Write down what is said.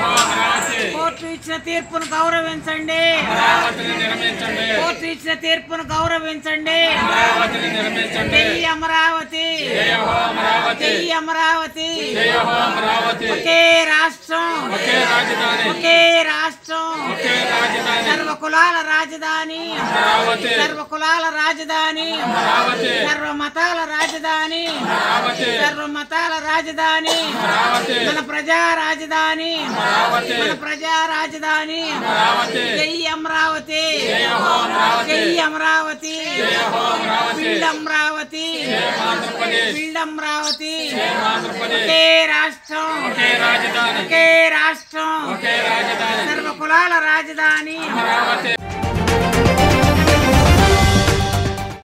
court ఇచ్చిన తీర్పును గౌరవించండి అమరావతిని నిర్మించండి కోర్టు ఇచ్చిన తీర్పును గౌరవించండి అమరావతిని నిర్మించండి జై అమరావతి జయ హో అమరావతి జై అమరావతి జయ హో అమరావతి ఒకే రాష్ట్రం ఒకే రాజధాని ఒకే రాష్ట్రం ఒకే రాజధాని సర్వ కులాల రాజధాని అమరావతి సర్వ కులాల రాజధాని అమరావతి సర్వ మతాల రాజధాని అమరావతి సర్వ మతాల రాజధాని అమరావతి మన ప్రజా రాజధాని అమరావతి మన ప్రజా రాజధాని అమరావతి జై అమరావతి జయ హో అమరావతి జై అమరావతి జయ హో అమరావతి బిల్డ్ అమరావతి ఆంధ్రప్రదేశ్ బిల్డ్ అమరావతి ఆంధ్రప్రదేశ్ ఒకే రాష్ట్రం ఒకే రాజధాని ఒకే రాష్ట్రం ఒకే రాజధాని సర్వ కులాల రాజధాని అమరావతి